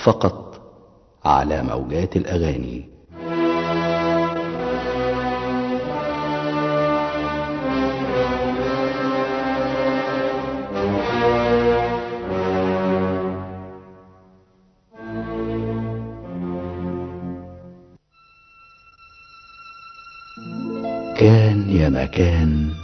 فقط على موجات الأغاني كان يا مكان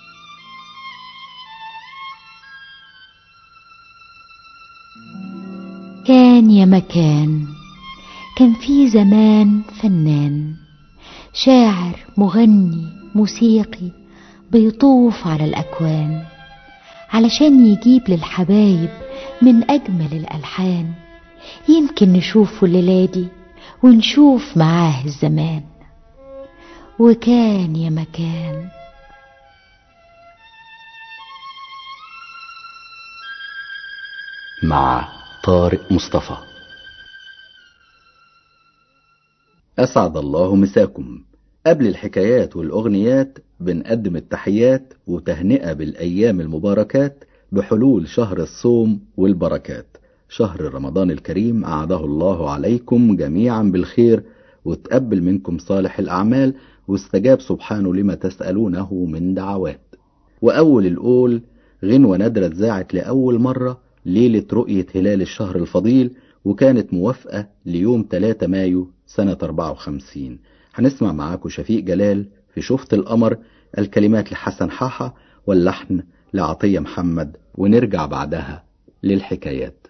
كان يا مكان كان في زمان فنان شاعر مغني موسيقي بيطوف على الأكوان علشان يجيب للحبايب من أجمل الألحان يمكن نشوفه الليلة دي ونشوف معاه الزمان وكان يا مكان مع طارق مصطفى أسعد الله مساكم قبل الحكايات والأغنيات بنقدم التحيات وتهنئة بالأيام المباركات بحلول شهر الصوم والبركات شهر رمضان الكريم أعاده الله عليكم جميعا بالخير وتقبل منكم صالح الأعمال واستجاب سبحانه لما تسألونه من دعوات وأول الأول غنوة نادرة اتذاعت لأول مرة ليلة رؤية هلال الشهر الفضيل وكانت موافقة ليوم 3 مايو سنة 54 هنسمع معاكم شفيق جلال في شفت القمر الكلمات لحسن حاحة واللحن لعطية محمد ونرجع بعدها للحكايات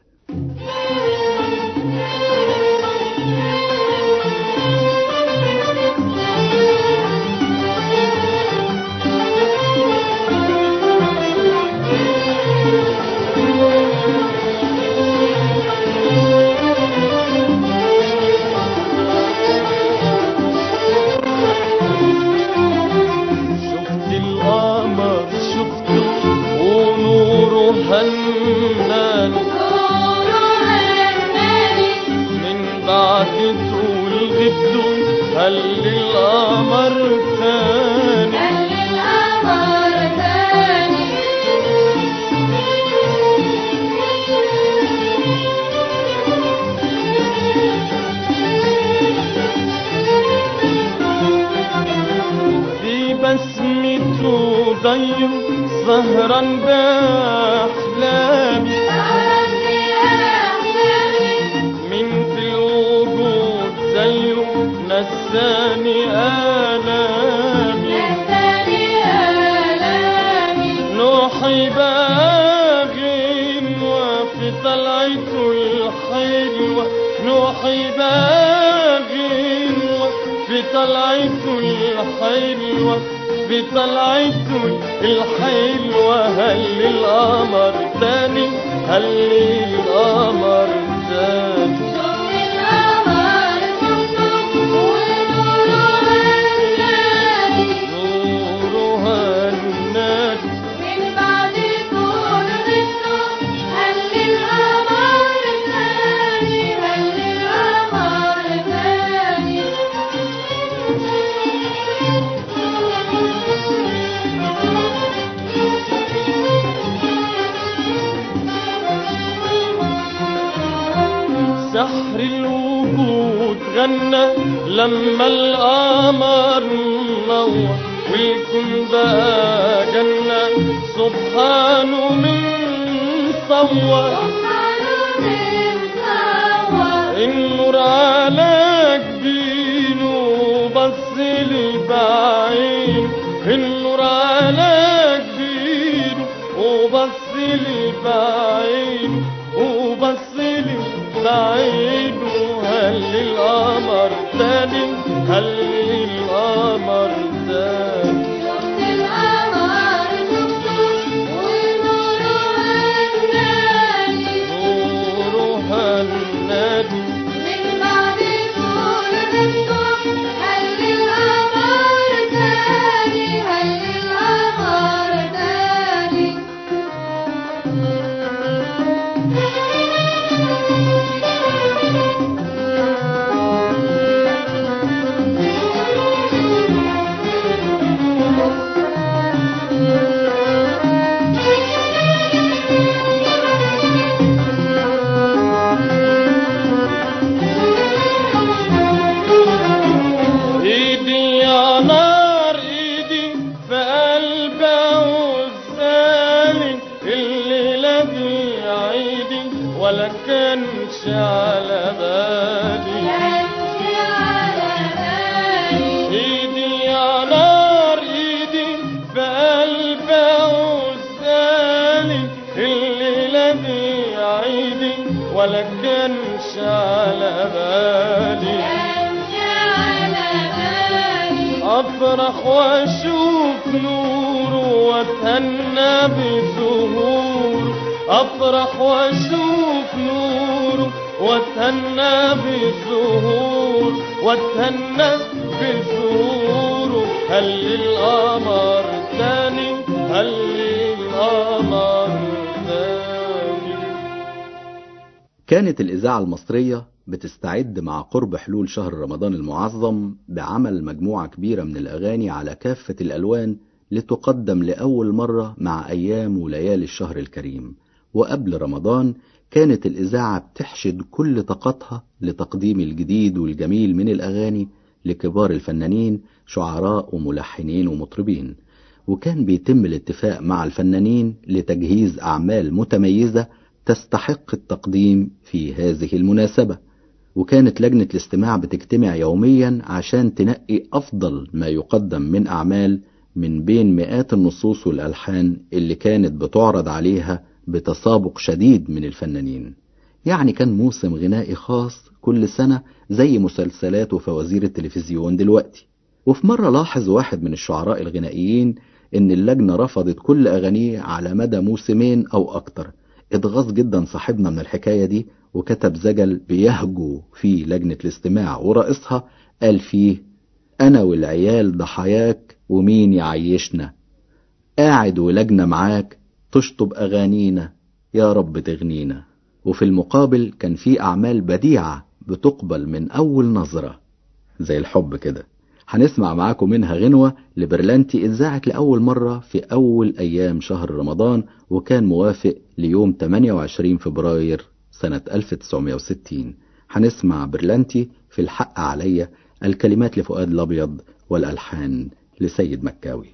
شفت القمر شفته ونوره هنان من بعد طول غبته هل القمر تاني في بسمته ضيم سهران بأحلامي من في الوجود زيه نساني آلامي نوحي باغين وفي طلعته الحلوة نوحي باغين وفي طلعته الحلوة في طلعته الحلوة هل القمر تاني هل القمر تاني نورها النادي سحر الوجود غنى لما القمر نور والكون بقى جنة سبحانه من صور النور على جبينه بص لي بعين النور على جبينه وبص لي بعين وبص لي بعينه هل القمر تاني هل القمر تاني نورها النادي كانش على بالي ايدي يا نار ايدي في قلب عزالي الليلة دي عيدي ولا كانش على بالي افرح واشوف نوره واتهنى بظهوره افرح واشوف نوره واتهنى بظهوره واتهنى بظهوره هل القمر تاني هل القمر تاني كانت الإذاعة المصرية بتستعد مع قرب حلول شهر رمضان المعظم بعمل مجموعة كبيرة من الأغاني على كافة الألوان لتقدم لأول مرة مع أيام وليالي الشهر الكريم وقبل رمضان كانت الإذاعة بتحشد كل طاقتها لتقديم الجديد والجميل من الأغاني لكبار الفنانين شعراء وملحنين ومطربين وكان بيتم الاتفاق مع الفنانين لتجهيز أعمال متميزة تستحق التقديم في هذه المناسبة وكانت لجنة الاستماع بتجتمع يوميا عشان تنقي أفضل ما يقدم من أعمال من بين مئات النصوص والألحان اللي كانت بتعرض عليها بتسابق شديد من الفنانين يعني كان موسم غنائي خاص كل سنة زي مسلسلات وفوازير التلفزيون دلوقتي وفي مرة لاحظ واحد من الشعراء الغنائيين إن اللجنة رفضت كل أغانيه على مدى موسمين أو أكتر اتغاظ جدا صاحبنا من الحكاية دي وكتب زجل بيهجو في لجنة الاستماع ورئيسها قال فيه أنا والعيال ضحاياك ومين يعيشنا قاعد ولجنة معاك تشطب أغانينا يا رب تغنينا وفي المقابل كان في أعمال بديعة بتقبل من أول نظرة زي الحب كده هنسمع معاكم منها غنوة لبرلانتي اتذاعت لأول مرة في أول أيام شهر رمضان وكان موافق ليوم 28 فبراير سنة 1960 هنسمع برلانتي في الحق عليا الكلمات لفؤاد الأبيض والألحان لسيد مكاوي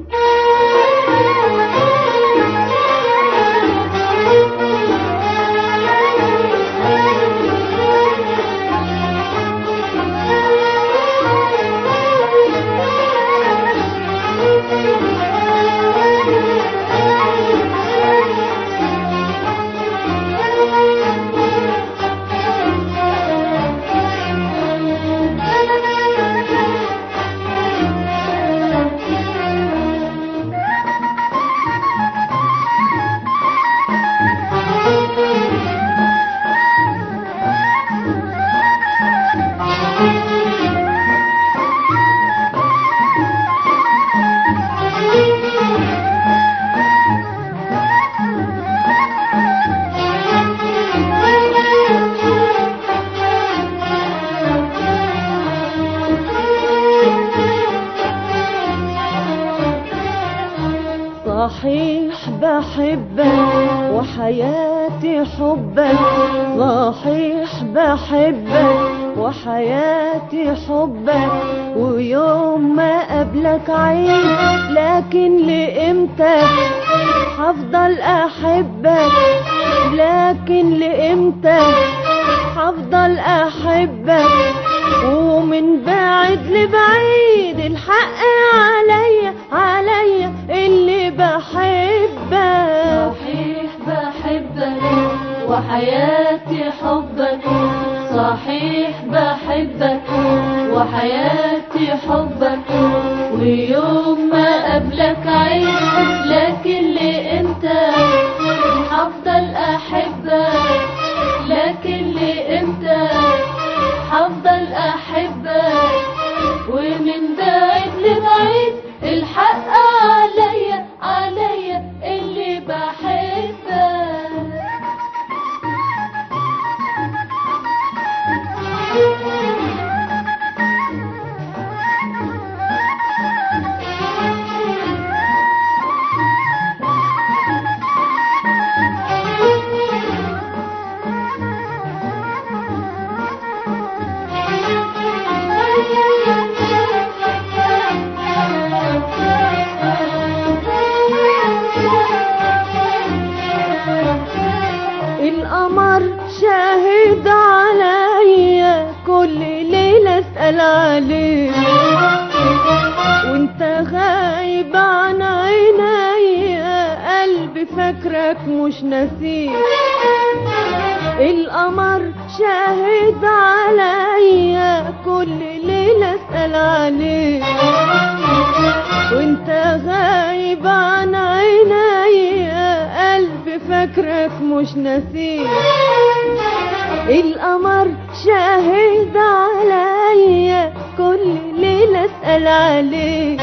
صحيح بحبك وحياتي حبك صحيح بحبك وحياتي حبك ويوم ما قبلك عين لكن لإمتى هفضل أحبك لكن لإمتى هفضل أحبك ومن بعد لبعيد الحق عليا عليا اللي بحبك صحيح بحبك وحياتي حبك صحيح بحبك وحياتي حبك ويوم ما قبلك عيد لكن لإمتى هفضل أحبك لكن لإمتى هفضل أحبك ومن بعيد لبعيد الحق عليا عليا اللي بحبك كل ليلة اسأل عليك وانت غايب عن عيني قلبي فاكرك مش نسيك القمر شاهد عليا كل ليلة اسأل عليك وانت غايب عن عيني قلبي فاكرك مش نسيك القمر شاهد عليا كل ليلة اسأل عليك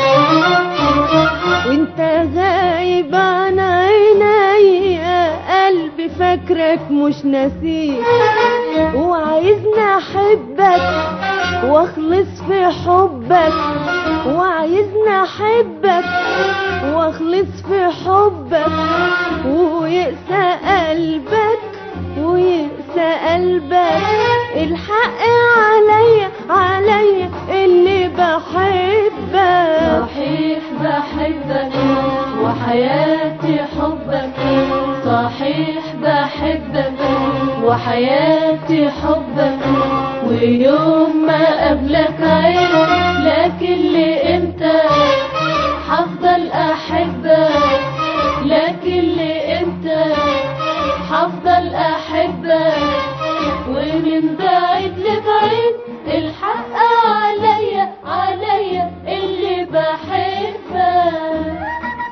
وانت غايب عن عيني قلبي فاكرك مش نسيك وعايزني احبك واخلص في حبك وعايزني احبك واخلص في حبك ويقسى قلبك ويقسى قلبك الحق عليا عليا اللي بحبك صحيح بحبك وحياتي حبك صحيح بحبك وحياتي حبك ويوم ما قبلك عين لكن لإمتى حفضل أحبك لكن لإمتى حفضل أحبك ومن بعيد لبعيد الحق عليا عليا اللي بحبك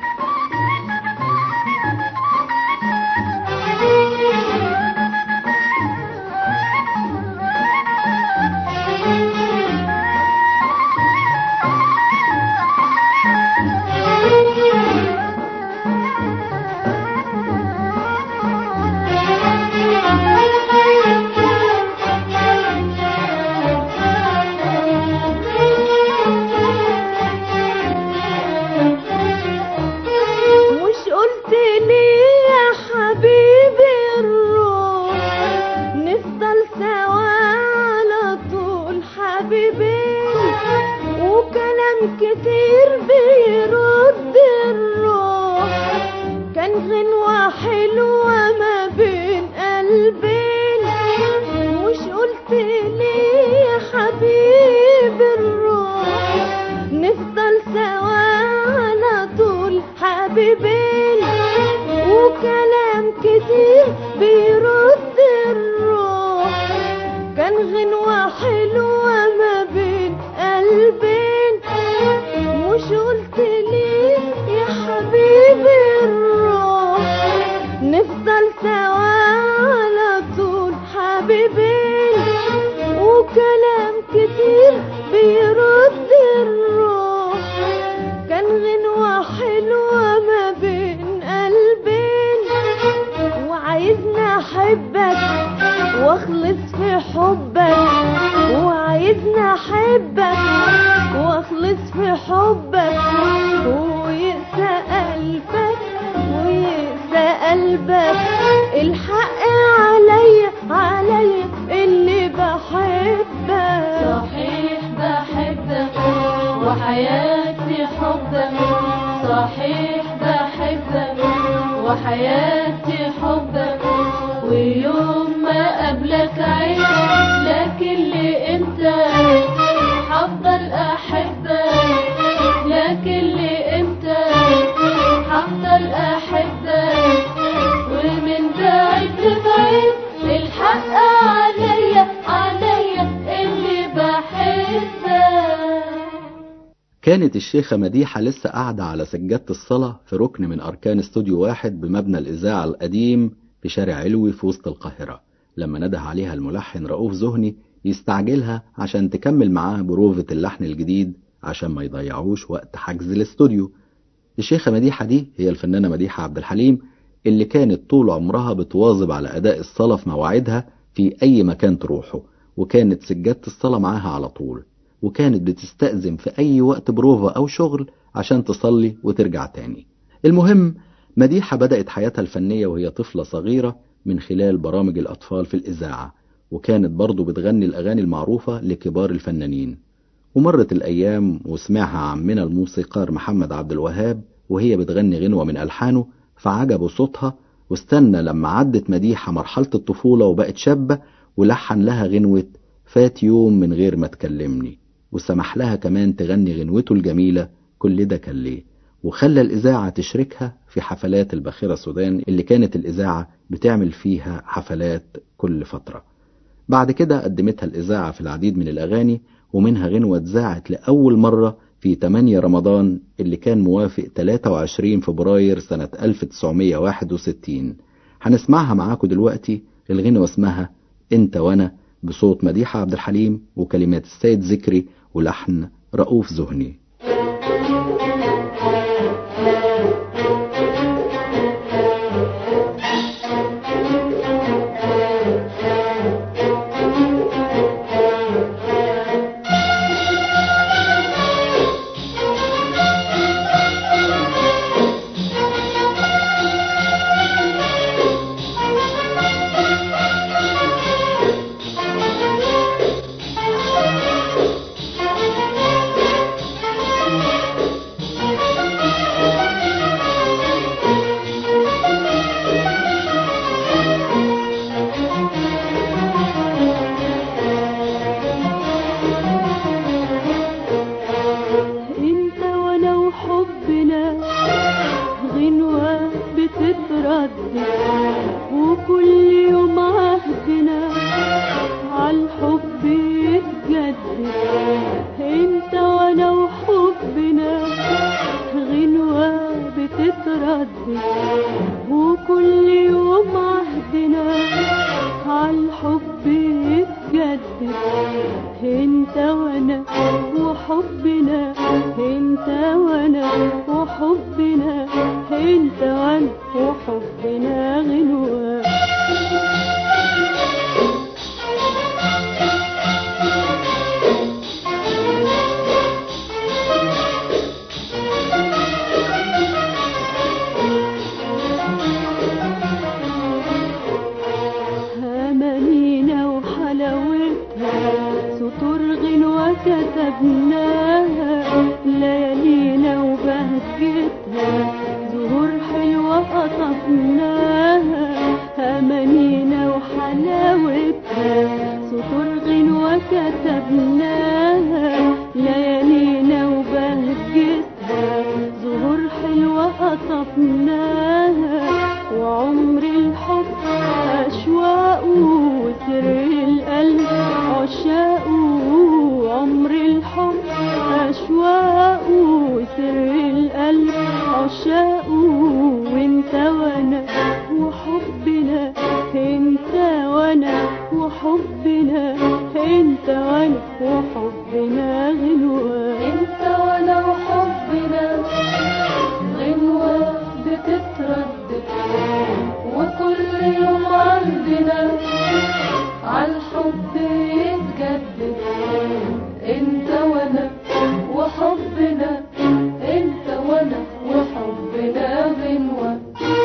مش قلت لي يا حبيبي الروح نفضل سوا على طول حبيبين وكلام كتير بيرد الروح كان غنوة حلوة ما بين قلبين مش قلت لي يا حبيبي الروح نفضل سوا على طول حبيبين وكلام كتير بيرد الروح كان غنوة حلوة ما بين قلبين مش قلت لي يا حبيبي الروح نفضل سوا على طول حبيبين وكلام كتير بيرد الروح كان غنوة حلوة ما بين قلبين وعايزني احبك واخلص في حبك وعايزني احبك واخلص في حبك ويقسى قلبك ويقسى قلبك الحق عليا عليا اللي بحبك صحيح بحبك وحياتي حبك صحيح بحبك وحياتي حبك ويوم ما قبلك عين لكن لإمتى حفضل أحبك لكن لإمتى حفضل أحبك ومن بعيد لبعيد الحق عليا عليا اللي بحبك كانت الشيخة مديحة لسه قاعدة على سجادة الصلاة في ركن من أركان استوديو واحد بمبنى الإذاعة القديم في شارع علوي في وسط القاهرة لما نده عليها الملحن رؤوف زهني يستعجلها عشان تكمل معاه بروفة اللحن الجديد عشان ما يضيعوش وقت حجز الاستوديو الشيخة مديحة دي هي الفنانة مديحة عبد الحليم اللي كانت طول عمرها بتواظب على أداء الصلاة في مواعيدها في أي مكان تروحه وكانت سجادة الصلاة معاها على طول وكانت بتستأذن في أي وقت بروفا أو شغل عشان تصلي وترجع تاني المهم مديحة بدأت حياتها الفنية وهي طفلة صغيرة من خلال برامج الأطفال في الإذاعة وكانت برضو بتغني الأغاني المعروفة لكبار الفنانين ومرت الأيام وسمعها عمنا الموسيقار محمد عبد الوهاب وهي بتغني غنوة من ألحانه فعجبه صوتها واستنى لما عدت مديحة مرحلة الطفولة وبقت شابة ولحن لها غنوة فات يوم من غير ما تكلمني وسمح لها كمان تغني غنوته الجميلة كل ده كان ليه وخلى الإذاعة تشركها في حفلات الباخرة السودان اللي كانت الإذاعة بتعمل فيها حفلات كل فترة بعد كده قدمتها الإذاعة في العديد من الأغاني ومنها غنوة اتذاعت لأول مرة في 8 رمضان اللي كان موافق 23 فبراير سنة 1961 هنسمعها معاكم دلوقتي الغنوة اسمها انت وانا بصوت مديحة عبد الحليم وكلمات السيد ذكري ولحن رؤوف زهني انت وانا وحبنا غنوة بتتردد وكل يوم عهدنا عالحب يتجدد انت وانا وحبنا غنوة بتتردد وكل يوم عهدنا عالحب يتجدد انت وانا وحبنا انت وانا وحبنا انت وانا وحبنا غنوة أمانينا وحلاوتها سطور غنوة كتبناها ليالينا وبهجتها زهور حلوة قطفناها أمانينا وحلاوتها سطور غنوة كتبناها ليالينا وبهجتها زهور حلوة قطفناها وعمر الحب أشواق وسر القلب عشاق عمر الحب أشواق وسر القلب عشاق وانت وانا وحبنا انت وانا وحبنا انت وانا وحبنا غنوة انت وانا وحبنا غنوة بتتردد وكل يوم عندنا عالحب يتجدد انت وانا وحبنا انت وانا وحبنا غنوة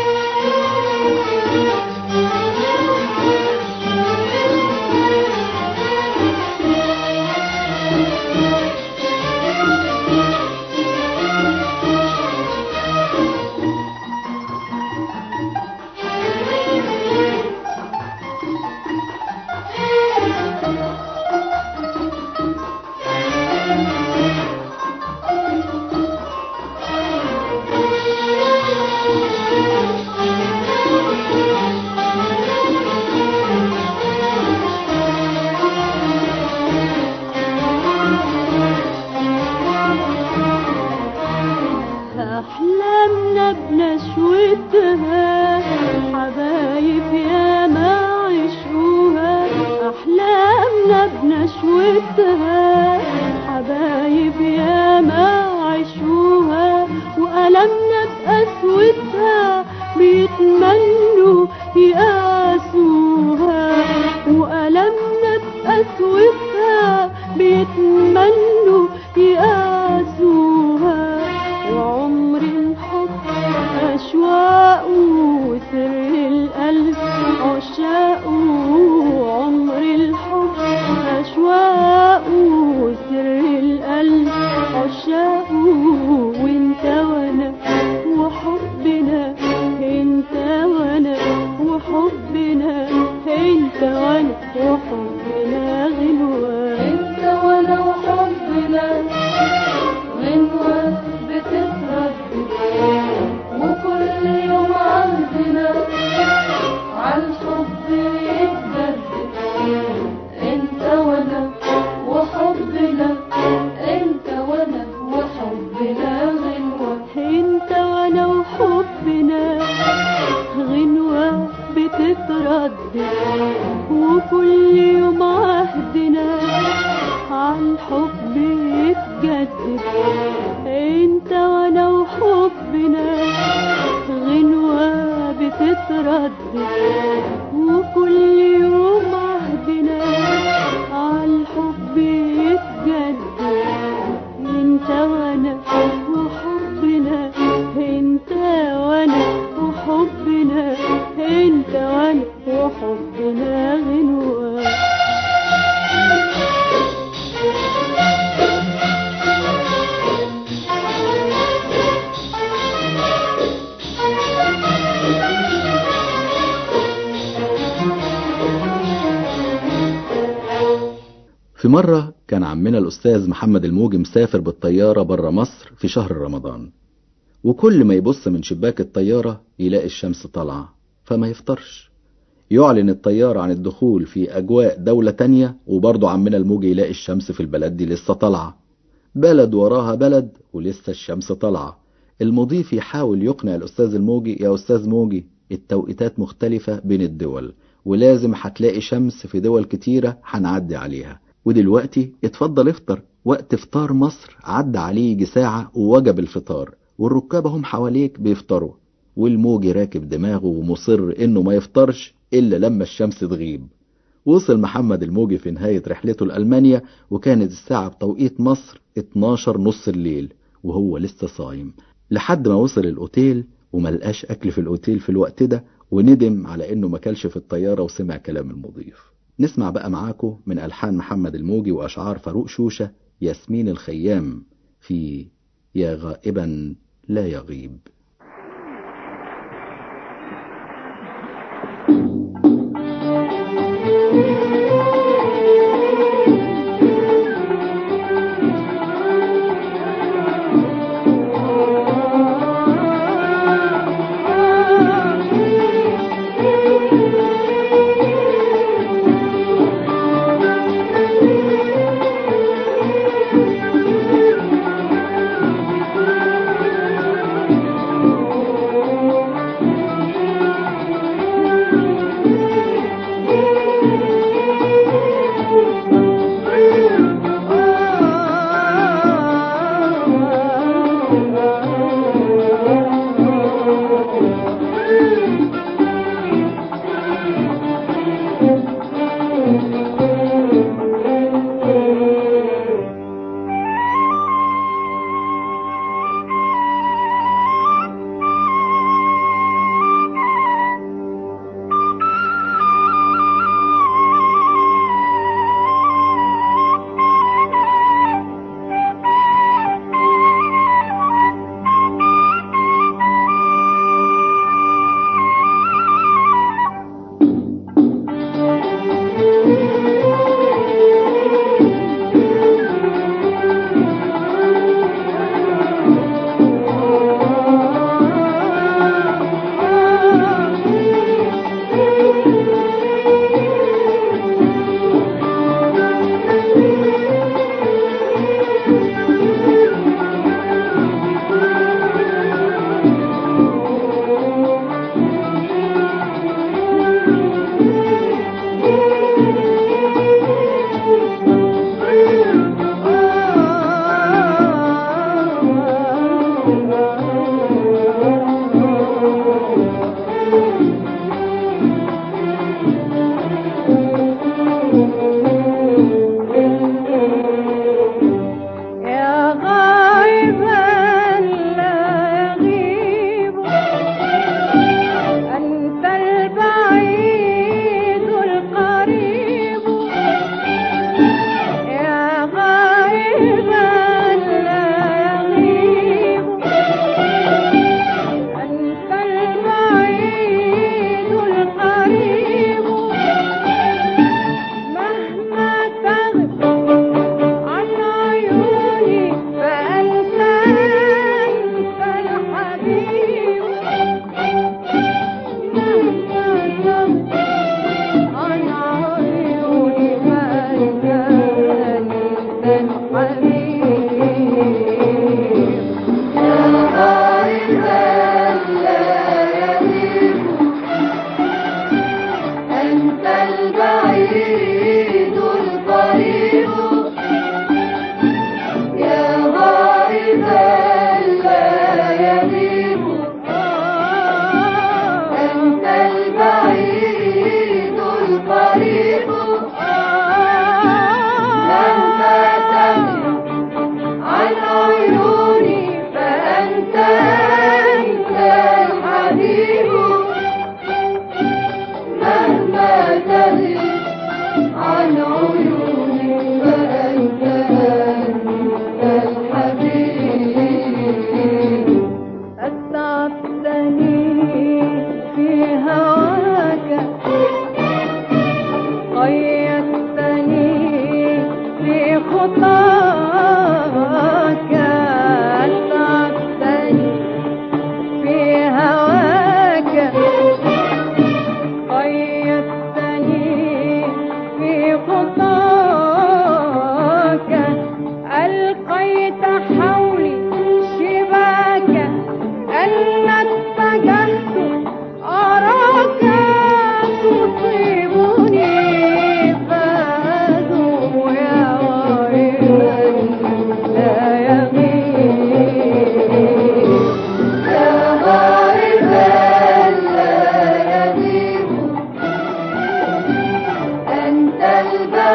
أحلامنا بنشوتها حبايب يا ما عشقوها أحلامنا بنشوتها حبايب يا ما عشقوها وألمنا بقسوتها بيتمنوا يقاسوها وألمنا بقسوتها بيتمنوا يقاسوها وعمر الحب أشواق وسر القلب عشاق عمر الحب أشواق وسر القلب عشاق وانت وانا وحبنا انت وانا وحبنا انت وانا وحبنا غنوة بتتردد وكل يوم عهدنا عالحب يتجدد انت وانا وحبنا انت وانا وحبنا انت وانا وحبنا غنوة في مرة كان عمنا الأستاذ محمد الموجي مسافر بالطيارة برا مصر في شهر رمضان وكل ما يبص من شباك الطيارة يلاقي الشمس طالعة فما يفطرش يعلن الطيارة عن الدخول في أجواء دولة تانية وبرضه عمنا الموجي يلاقي الشمس في البلد دي لسه طالعة بلد وراها بلد ولسه الشمس طالعة المضيف يحاول يقنع الأستاذ الموجي يا أستاذ موجي التوقيتات مختلفة بين الدول ولازم هتلاقي شمس في دول كتيرة هنعدي عليها ودلوقتي اتفضل افطر وقت فطار مصر عدى عليه يجي ساعة ووجب الفطار والركاب هم حواليك بيفطروا والموجي راكب دماغه ومصر انه ما يفطرش الا لما الشمس تغيب وصل محمد الموجي في نهاية رحلته لألمانيا وكانت الساعة بتوقيت مصر 12 نص الليل وهو لسه صايم لحد ما وصل الأوتيل وملقاش أكل في الأوتيل في الوقت ده وندم على إنه ما كلش في الطيارة وسمع كلام المضيف نسمع بقى معاكم من ألحان محمد الموجي وأشعار فاروق شوشة ياسمين الخيام في يا غائبا لا يغيب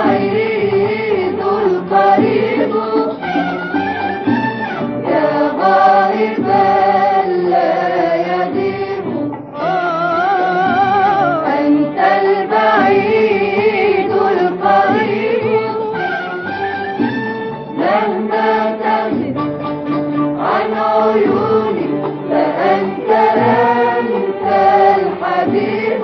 البعيد القريب يا غائبا لا يغيب أنت البعيد القريب مهما تغب عن عيوني فأنت أنت الحبيب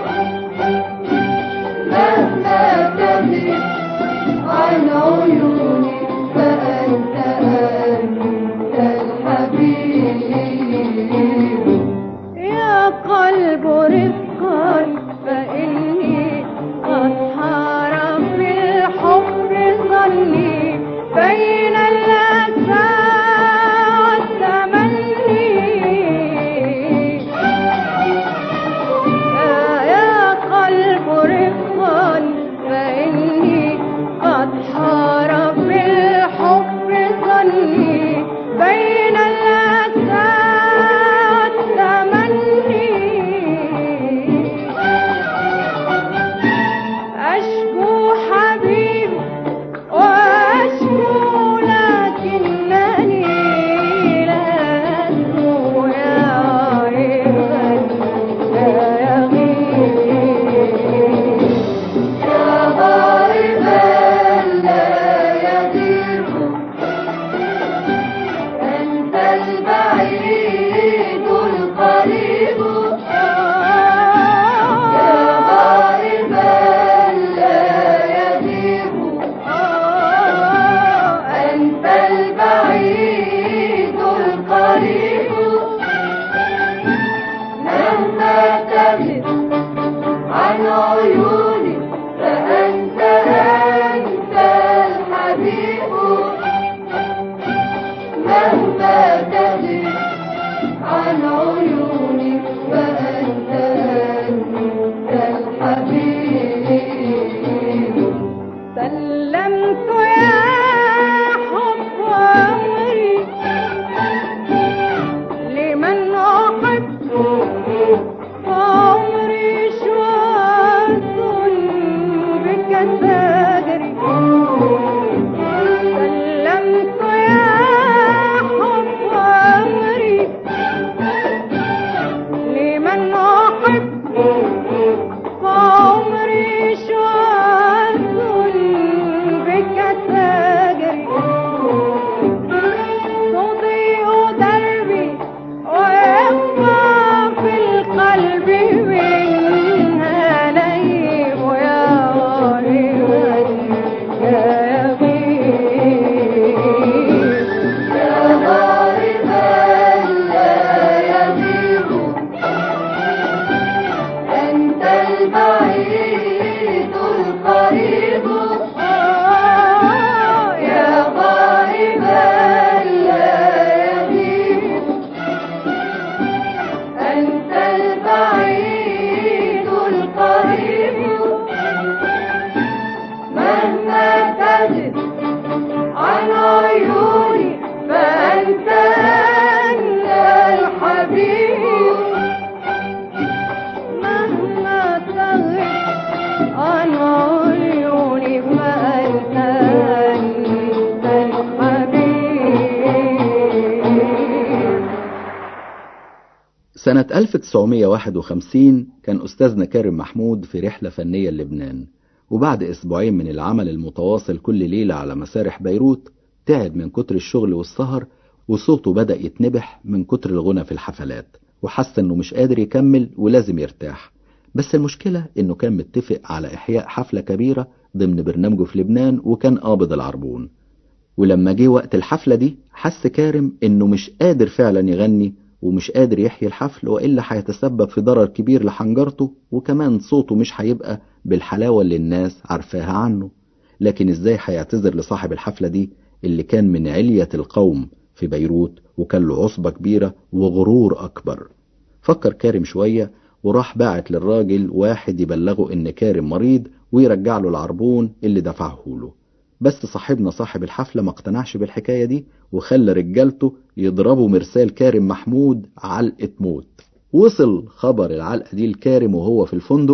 مهما تغب عن عيوني فأنت أنت الحبيب يا قلب رفقا فإني أسهر في الحب ظني بين الأسى والتمني يا قلب رفقا فإني قد حار في الحب ظني بين الأسى والتمني أشكو حبيبي وأشكو لكنني لا أسمو يا غائبا لا يغيب يا غائبا لا يغيب أنت البعيد القريب يا غائبا لا يغيب أنت البعيد القريب مهما تغب عن عيوني فأنت أنت الحبيب مهما تغب عن عيوني فأنت أنت الحبيب سلمت يا حب عمري لمن أحب عمري شواذ بك تجري سلمت يا حب عمري لمن أحب عمري شواذ بك تجري تضيء دربي ويبقى في القلب منها ليب يا غالبا يا يغيب يا غالبا لا يغيب أنت البعيد القريب يا غائبا لا يغيب أنت البعيد القريب مهما تغب عن عيوني فأنت أنت الحبيب مهما تغب عن عيوني فأنت أنت الحبيب سنة 1951 كان أستاذنا كارم محمود في رحلة فنية لبنان وبعد أسبوعين من العمل المتواصل كل ليلة على مسارح بيروت تعب من كتر الشغل والسهر وصوته بدأ يتنبح من كتر الغنى في الحفلات وحس انه مش قادر يكمل ولازم يرتاح بس المشكلة انه كان متفق على احياء حفلة كبيرة ضمن برنامجه في لبنان وكان قابض العربون ولما جه وقت الحفلة دي حس كارم انه مش قادر فعلا يغني ومش قادر يحيي الحفل وإلا هيتسبب في ضرر كبير لحنجرته وكمان صوته مش هيبقى بالحلاوة اللي الناس عارفاها عنه لكن ازاي هيعتذر لصاحب الحفلة دي اللي كان من علية القوم في بيروت وكان له عصبة كبيرة وغرور أكبر فكر كارم شوية وراح باعت للراجل واحد يبلغه إن كارم مريض ويرجع له العربون اللي دفعه له بس صاحبنا صاحب الحفلة ما اقتنعش بالحكاية دي وخلى رجالته يضربوا مرسال كارم محمود علقة موت وصل خبر العلقة دي لكارم وهو في الفندق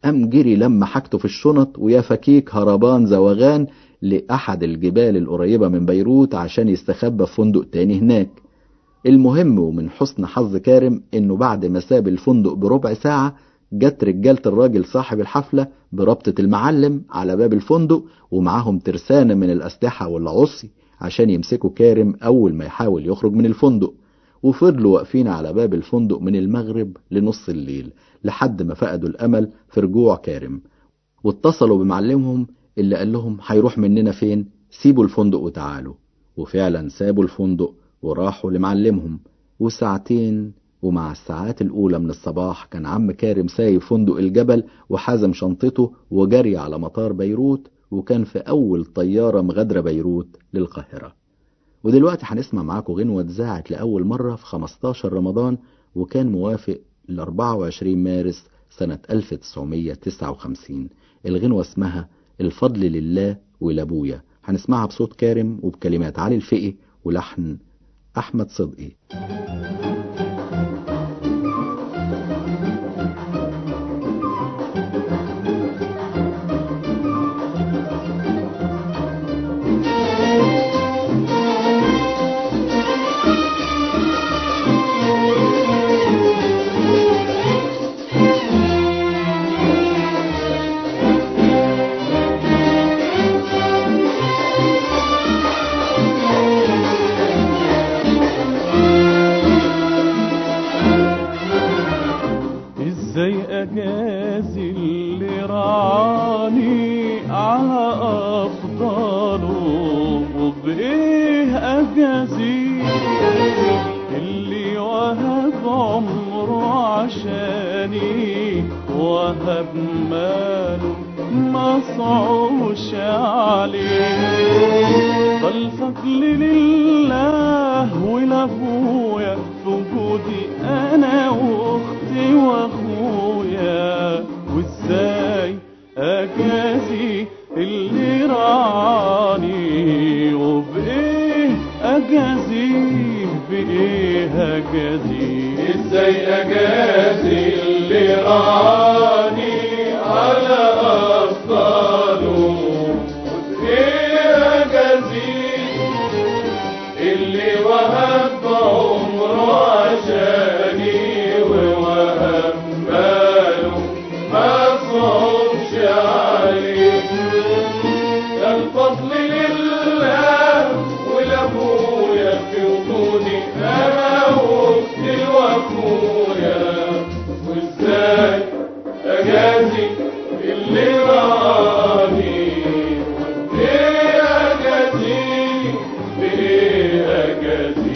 قام جري لما حاجته في الشنط ويا فكيك هربان زوغان لأحد الجبال القريبة من بيروت عشان يستخبى في فندق تاني هناك المهم ومن حسن حظ كارم انه بعد ما ساب الفندق بربع ساعة جت رجالة الراجل صاحب الحفلة بربطة المعلم على باب الفندق ومعاهم ترسانة من الأسلحة والعصي عشان يمسكوا كارم أول ما يحاول يخرج من الفندق وفضلوا واقفين على باب الفندق من المغرب لنص الليل لحد ما فقدوا الأمل في رجوع كارم واتصلوا بمعلمهم اللي قال لهم هيروح مننا فين سيبوا الفندق وتعالوا وفعلا سابوا الفندق وراحوا لمعلمهم وساعتين ومع الساعات الأولى من الصباح كان عم كارم سايب فندق الجبل وحازم شنطته وجري على مطار بيروت وكان في أول طيارة مغادرة بيروت للقاهرة ودلوقتي هنسمع معاكم غنوة اتذاعت لأول مرة في 15 رمضان وكان موافق ل 24 مارس سنة 1959 الغنوة اسمها الفضل لله ولابويا هنسمعها بصوت كارم وبكلمات علي الفقي ولحن أحمد صدقي ازاي اجازي اللي رعاني على افضاله وبايه اجازي اللي وهب عمره عشاني وهب ماله ما صعوش عليه فالفضل لله ولابويا في وجودي انا واختي واخويا وازاي اجازي اللي رعاني وبايه اجازيه بايه اجازيه ازاي اجازي اللي رعاني على افضاله وايه اجازيه اللي وهب عمره عشاني ووهب ماله ما صومش عليه ده الفضل لله ولابويا في وجودي انا واختي واخويا وازاي اجازي اللي راني ايه اجازي بايه اجازي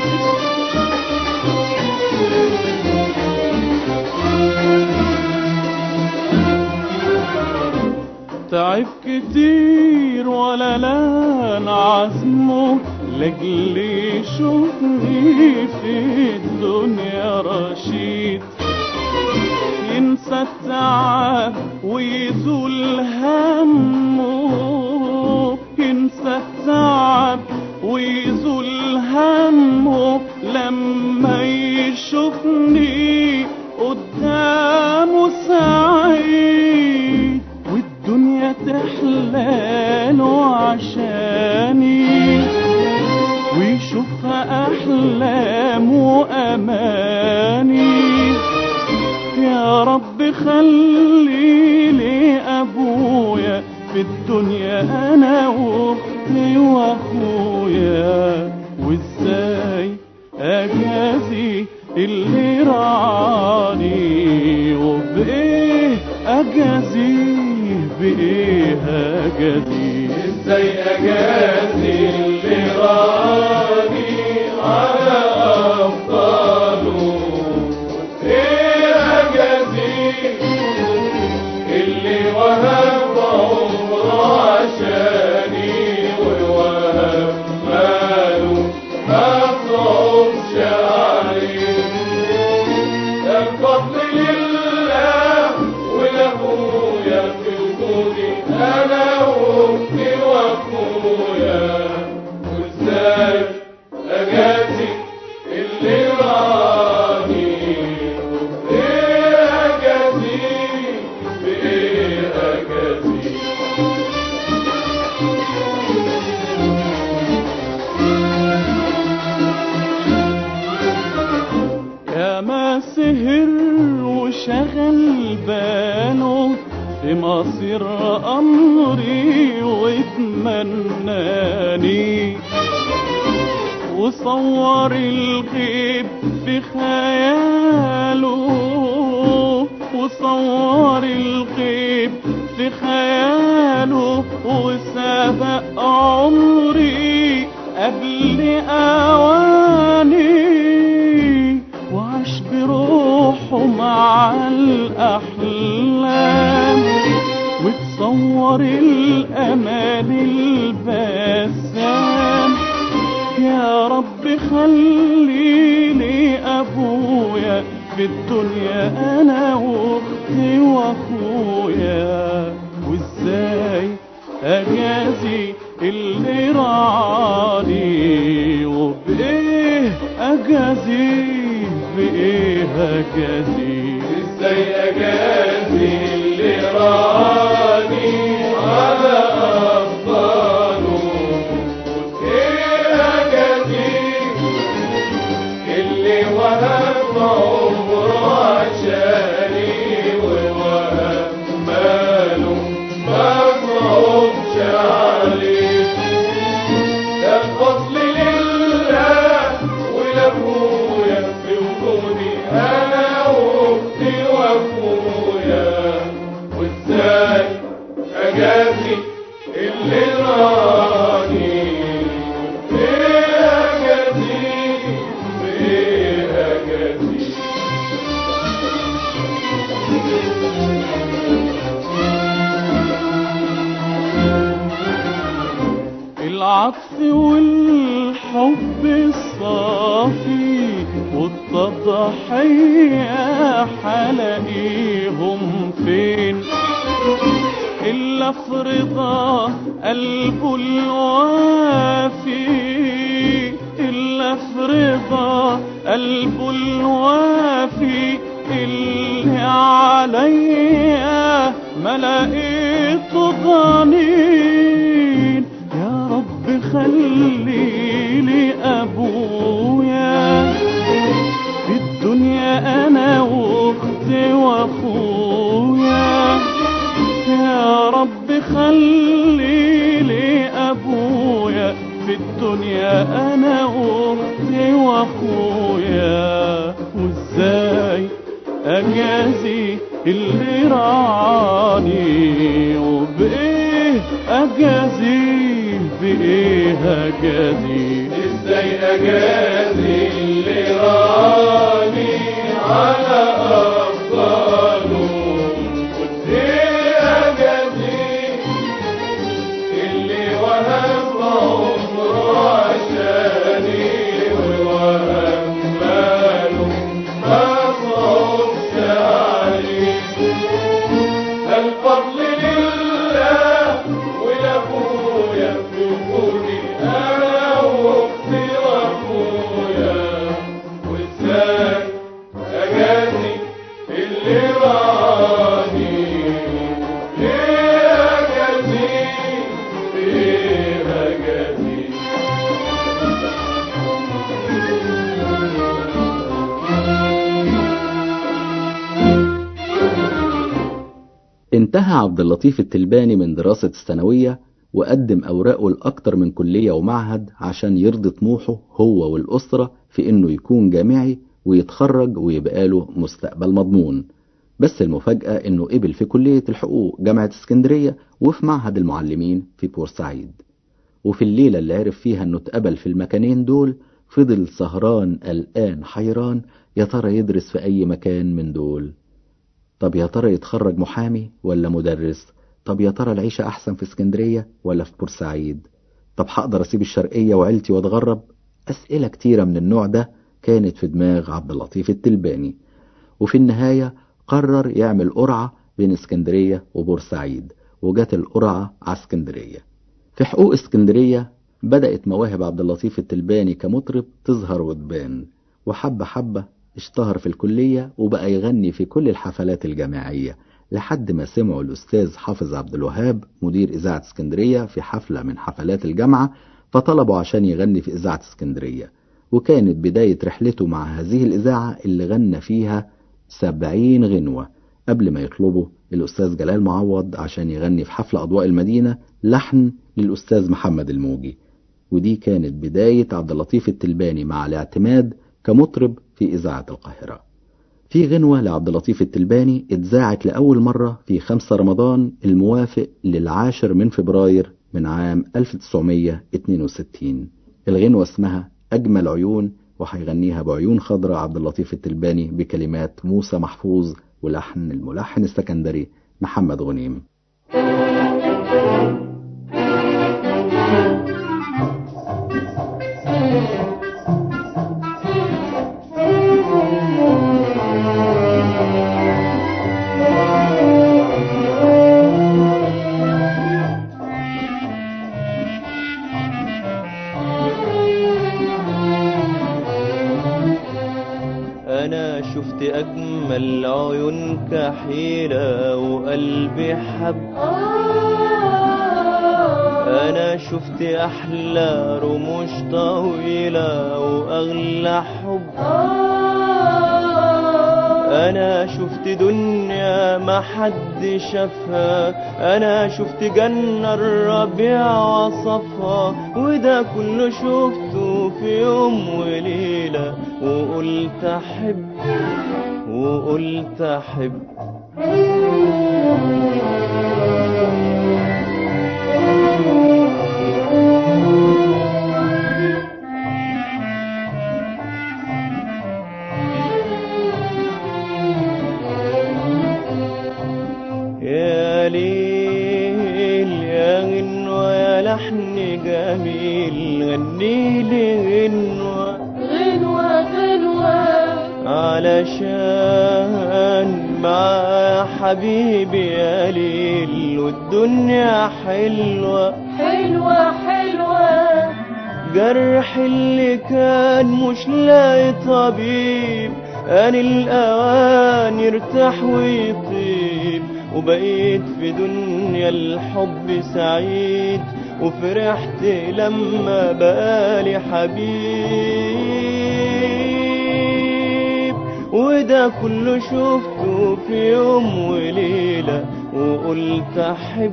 تعب كتير ولا لان عزمه لاجل يشوفني في الدنيا رشيد ينسى التعب ويزول همه ينسى التعب ويزول همه لما يشوفني قدامه سعيد والدنيا تحلاله عشاني ويشوفها أحلام وأماني يا رب خلي لي أبويا في الدنيا أنا وأختي وأخويا وإزاي أجازي اللي رعاني وبإيه أجازي بإيه أجازي إزاي أجازي اللي رعاني على أفضاله إيه أجازي اللي وهب عمره عشاني ووهب ماله ما صومش عليه ده الفضل لله ولابويا في وجودي انا واختي واخويا وازاي اجازي اللي راني ايه اجازي بمصير أمري واتمناني وصور الغيب في خياله وصور الغيب في خياله وسبق عمري قبل أواني وعاش بروحه مع الأحلام وتصور الأمان البسام يا رب خلي لي أبويا في الدنيا أنا وأختي وأخويا وإزاي أجازي اللي رعاني وبإيه أجازي بإيه أجازي ازاي اجازي اللي راني على افضاله وايه اجازي اللي وهب عمره عشاني ووهب ماله ما صعبش عليه ده الفضل لله ولابويا في وجودي انا واختي واخويا وازاي اجازي اللي راني ايه اجازي ايه اجازي العطف والحب الصافي والتضحية حلاقيهم فين إلا في رضا قلبه الوافي إلا في رضا قلبه الوافي اللي عليا ما لقيت ضنين يا رب خلي لي أبويا في الدنيا أنا وأختي وأخويا يا رب خلي لي أبويا في الدنيا أنا وأختي وأخويا وإزاي أجازي اللي رعاني وبإيه أجازي بإيه أجازي ازاي اجازي اللي راني على افضاله وايه اجازي اللي وهب عمره عشاني ووهب ماله ما صعبش عليه ده الفضل لله ولابويا في وجودي انا واختي واخويا وازاي اجازي اللي راني ايه اجازي ايه اجازي انتهى عبد اللطيف التلباني من دراسة الثانوية وقدم أوراقه لأكتر من كلية ومعهد عشان يرضي طموحه هو والأسرة في إنه يكون جامعي ويتخرج ويبقى له مستقبل مضمون بس المفاجأة إنه قبل في كلية الحقوق جامعة اسكندرية وفي معهد المعلمين في بورسعيد وفي الليلة اللي عرف فيها إنه اتقبل في المكانين دول فضل سهران قلقان حيران يا ترى يدرس في أي مكان من دول طب يا ترى يتخرج محامي ولا مدرس طب يا ترى العيشة أحسن في اسكندرية ولا في بورسعيد طب هقدر أسيب الشرقية وعيلتي وأتغرب أسئلة كتيرة من النوع ده كانت في دماغ عبد اللطيف التلباني وفي النهاية قرر يعمل قرعة بين اسكندرية وبورسعيد وجات القرعة على اسكندرية في حقوق اسكندرية بدأت مواهب عبد اللطيف التلباني كمطرب تظهر وتبان وحبة حبة اشتهر في الكلية وبقى يغني في كل الحفلات الجامعية لحد ما سمعوا الأستاذ حافظ عبد الوهاب مدير إذاعة اسكندرية في حفلة من حفلات الجامعة فطلبوا عشان يغني في إذاعة اسكندرية وكانت بداية رحلته مع هذه الإذاعة اللي غنى فيها سبعين غنوة قبل ما يطلبوا الأستاذ جلال معوض عشان يغني في حفل أضواء المدينة لحن للأستاذ محمد الموجي ودي كانت بداية عبد اللطيف التلباني مع الاعتماد كمطرب في إذاعة القاهرة في غنوة لعبد اللطيف التلباني اتذاعت لأول مرة في 5 رمضان الموافق للعاشر من فبراير من عام 1962 الغنوة اسمها أجمل عيون وهيغنيها بعيون خضراء عبد اللطيف التلباني بكلمات موسى محفوظ ولحن الملحن السكندري محمد غنيم انا شفت اجمل عيون كحيلة وقلبي حب انا شفت احلى رموش طويلة واغلى حب انا شفت دنيا ما حد شافها انا شفت جنة الربيع وصفها وده كله شفته في يوم وليلة وقلت احب وقلت احب يا ليل يا غنوة يا لحن جميل غني لي غنوة غنوة غنوة علشان مع حبيبي يا ليل والدنيا حلوة حلوة حلوة جرح اللي كان مش لاقي طبيب أن الأوان يرتاح ويطيب وبقيت في دنيا الحب سعيد وفرحت لما بقالي حبيب وده كله شفته في يوم وليلة وقلت أحب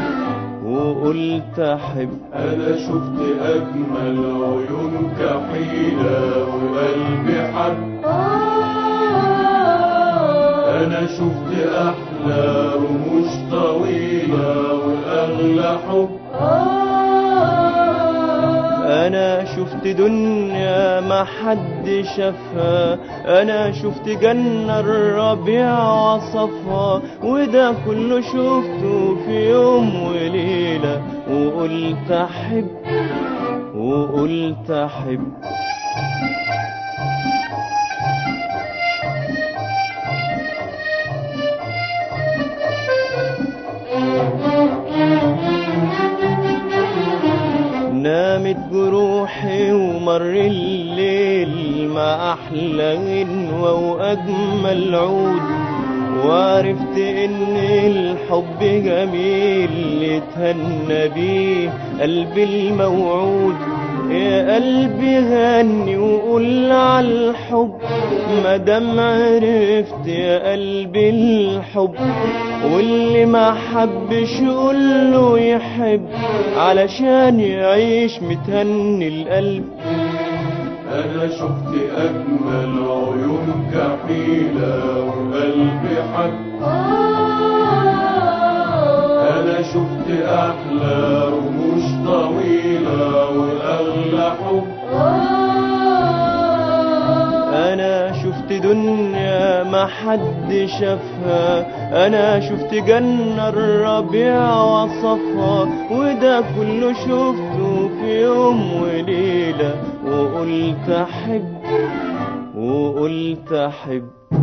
وقلت أحب أنا شفت أجمل عيون كحيلة وقلبي حب أنا شفت أحلى رموش طويلة وأغلى حب انا شفت دنيا ما حد شافها انا شفت جنة الربيع وصفها وده كله شفته في يوم وليلة وقلت احب وقلت احب نامت جروحي ومر الليل مع أحلى غنوة وأجمل عود وعرفت إن الحب جميل يتهنى بيه قلبي الموعود يا قلبي غني وقول على الحب مادام عرفت يا قلبي الحب واللي ما حبش قول له يحب علشان يعيش متهني القلب أنا شفت أجمل عيون كحيلة وقلبي حب أنا شفت أحلى رموش طويلة وأغلى حب انا شفت دنيا ما حد شافها انا شفت جنة الربيع وصفها وده كله شفته في يوم وليلة وقلت احب وقلت احب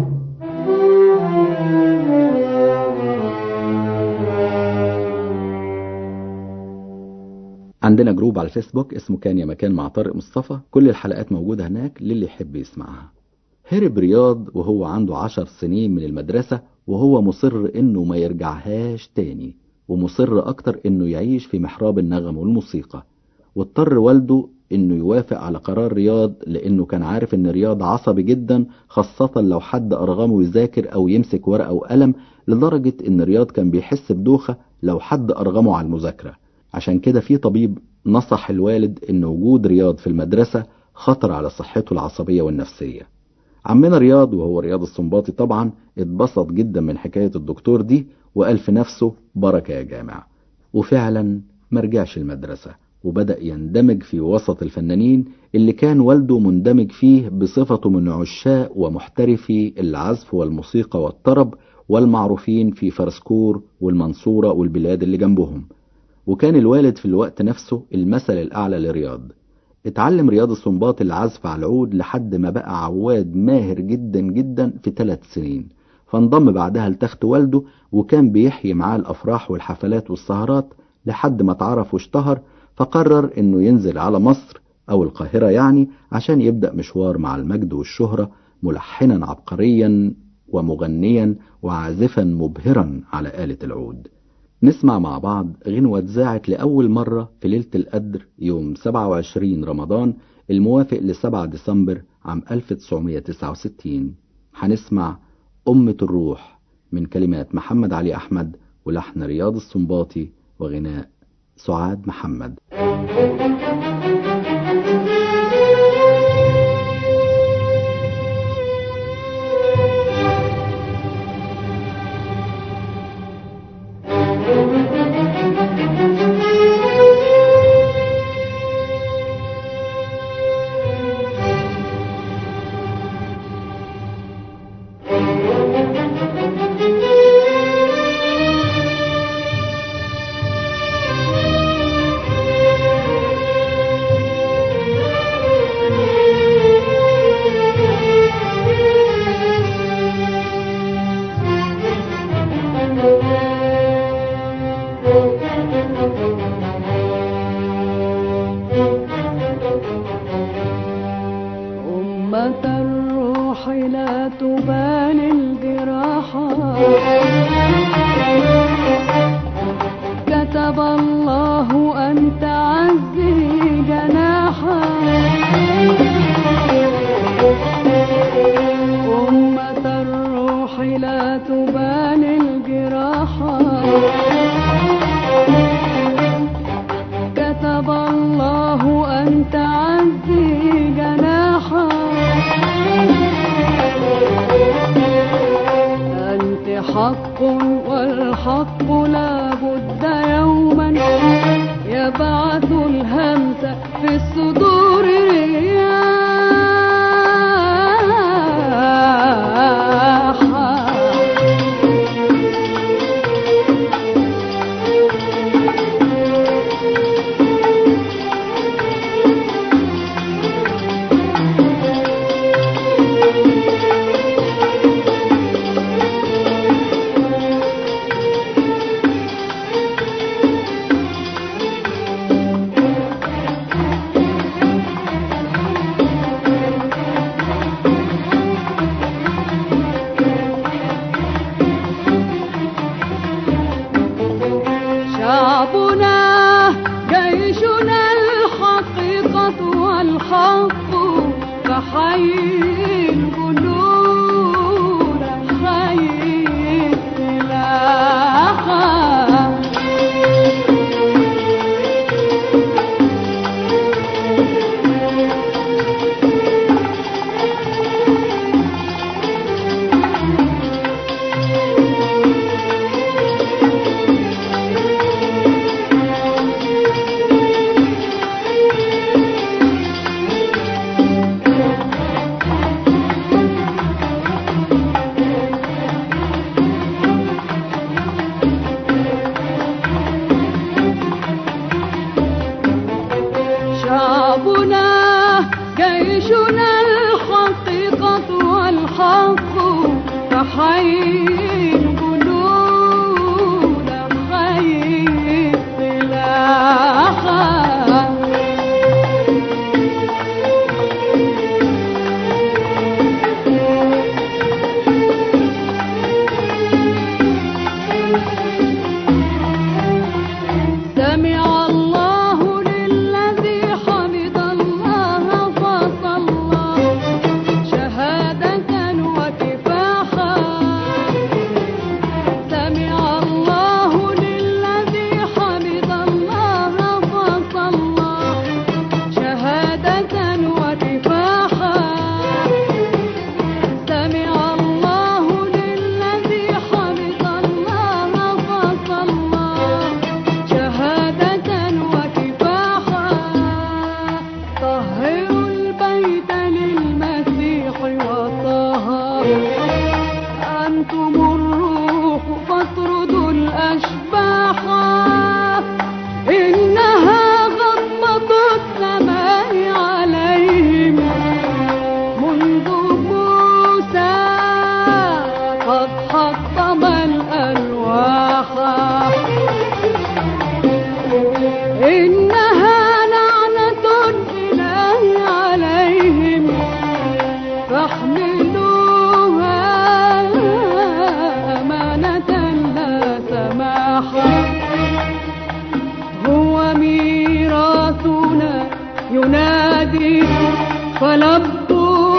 عندنا جروب على الفيسبوك اسمه كان يا مكان مع طارق مصطفى كل الحلقات موجودة هناك للي يحب يسمعها هرب رياض وهو عنده عشر سنين من المدرسة وهو مصر انه ما يرجعهاش تاني ومصر اكتر انه يعيش في محراب النغم والموسيقى واضطر والده انه يوافق على قرار رياض لانه كان عارف ان رياض عصبي جدا خاصة لو حد ارغمه يذاكر او يمسك ورقة وقلم لدرجة ان رياض كان بيحس بدوخة لو حد ارغمه على المذاكرة عشان كده في طبيب نصح الوالد ان وجود رياض في المدرسة خطر على صحته العصبية والنفسية عمنا رياض وهو رياض السنباطي طبعا اتبسط جدا من حكاية الدكتور دي وقال في نفسه بركة يا جامع وفعلا مرجعش المدرسة وبدأ يندمج في وسط الفنانين اللي كان والده مندمج فيه بصفته من عشاق ومحترفي العزف والموسيقى والطرب والمعروفين في فرسكور والمنصورة والبلاد اللي جنبهم وكان الوالد في الوقت نفسه المثل الأعلى لرياض اتعلم رياض السنباط العزف على العود لحد ما بقى عواد ماهر جدا جدا في ثلاث سنين فانضم بعدها لتخت والده وكان بيحيي معاه الأفراح والحفلات والسهرات لحد ما اتعرف واشتهر فقرر انه ينزل على مصر او القاهرة يعني عشان يبدأ مشوار مع المجد والشهرة ملحنا عبقريا ومغنيا وعازفا مبهرا على آلة العود نسمع مع بعض غنوة اتذاعت لأول مرة في ليلة القدر يوم 27 رمضان الموافق ل 7 ديسمبر عام 1969 هنسمع أمة الروح من كلمات محمد علي أحمد ولحن رياض السنباطي وغناء سعاد محمد أمة الروح لا تبالي الجراحة كتب الله أن تعزي جناحا أمة الروح لا تبالي الجراحة كتب الله أن تعزي جناحا أنت حق والحق لا بد يوما يبعث الهمس في الصدور رياحا شعبنا جيشنا الحقيقة والحق فحي الجنود حي السلاحة شعبنا جيشنا الحقيقة والحق فحي الجنود حي السلاحة سمع الله للذي حمد الهادي فلبوا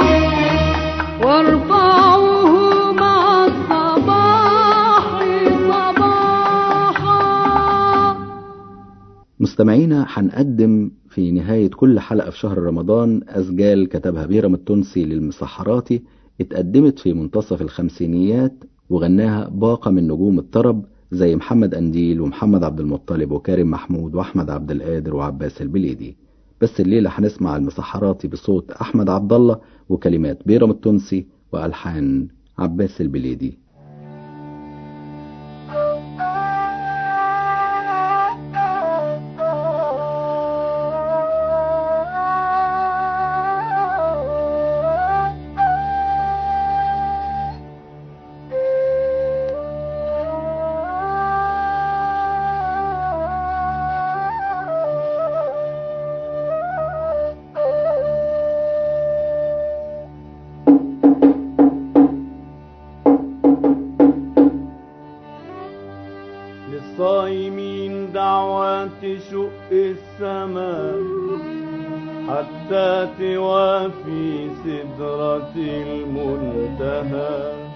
وارفعوه مع الصباح صباحا مستمعينا هنقدم في نهاية كل حلقة في شهر رمضان أسجال كتبها بيرم التونسي للمسحراتي اتقدمت في منتصف الخمسينيات وغناها باقة من نجوم الطرب زي محمد أنديل ومحمد عبد المطلب وكريم محمود وأحمد عبد القادر وعباس البليدي بس الليلة هنسمع المسحراتي بصوت أحمد عبد الله وكلمات بيرم التونسي وألحان عباس البليدي للصايمين دعوة تشق السماء حتى توافي سدرة المنتهى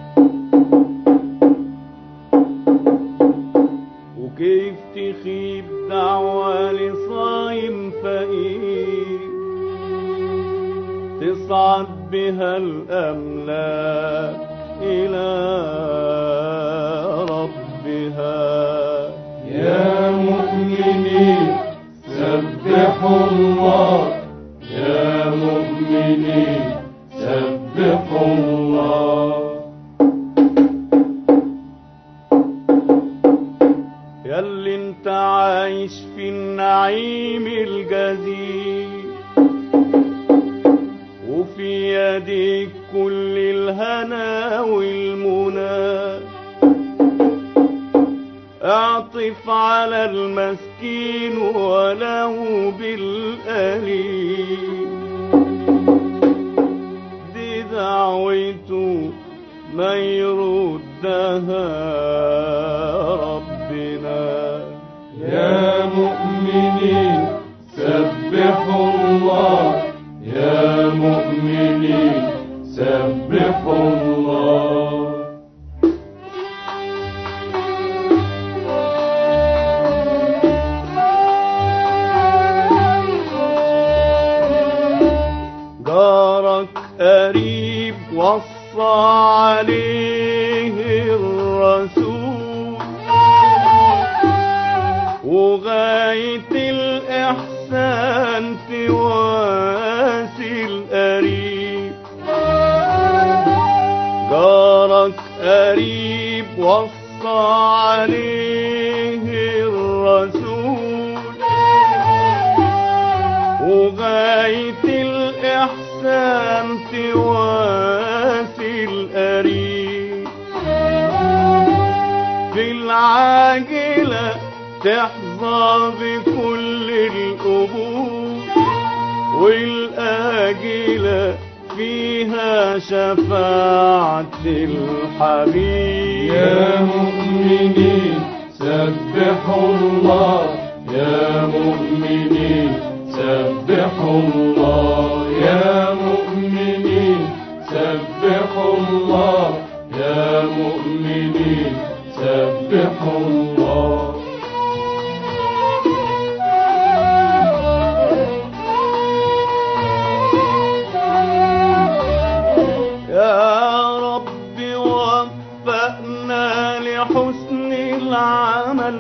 وكيف تخيب دعوة لصايم فقير تصعد بها الأملاك إلى ربها يا مؤمنين سبحوا الله يا مؤمنين سبحوا الله ياللي انت عايش في النعيم الجزيل وفي يديك كل الهنا والمنى اعطف على المسكين ولو بالقليل دي دعوته ما يردها ربنا يا مؤمنين سبحوا الله يا مؤمنين سبحوا الله جارك قريب وصى عليه الرسول وغاية الإحسان تواسي القريب جارك قريب وصى عليه الرسول وغاية الإحسان تواسي القريب في العاجلة تحظى بكل القبول والآجلة فيها شفاعة الحبيب يا مؤمنين سبحوا الله يا مؤمنين سبحوا الله يا مؤمنين سبحوا الله يا مؤمنين سبحوا الله يا رب وفقنا لحسن العمل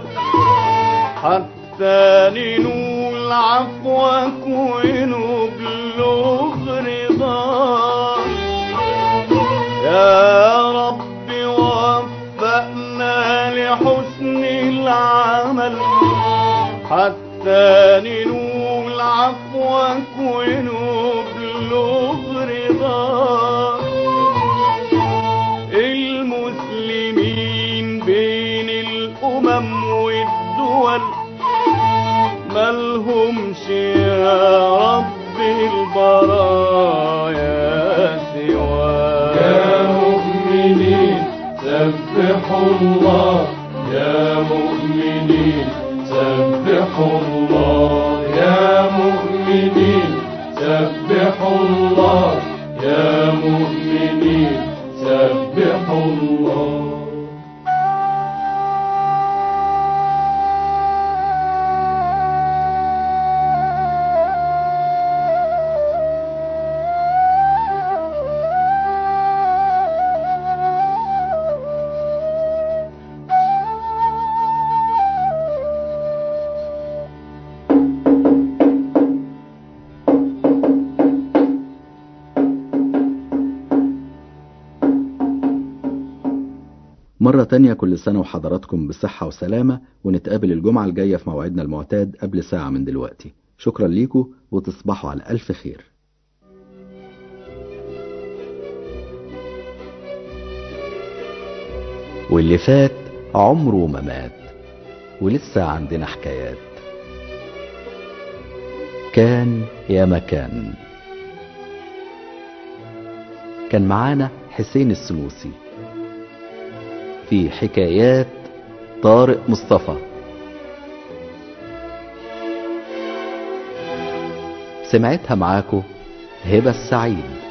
حتى ننول عفوك ونبلغ رضاك يا رب وفقنا لحسن العمل حتى ننول عفوك ونبلغ رضاك المسلمين بين الأمم والدول ملهمش يا رب البرايا سواك يا مؤمنين سبحوا الله يا مؤمنين سبحوا الله يا مؤمنين مرة تانية كل سنة وحضراتكم بصحة وسلامة ونتقابل الجمعة الجاية في موعدنا المعتاد قبل ساعة من دلوقتي شكرا ليكم وتصبحوا على ألف خير واللي فات عمره ما مات ولسه عندنا حكايات كان يا مكان كان معانا حسين السنوسي في حكايات طارق مصطفى سمعتها معاكو هبة السعيد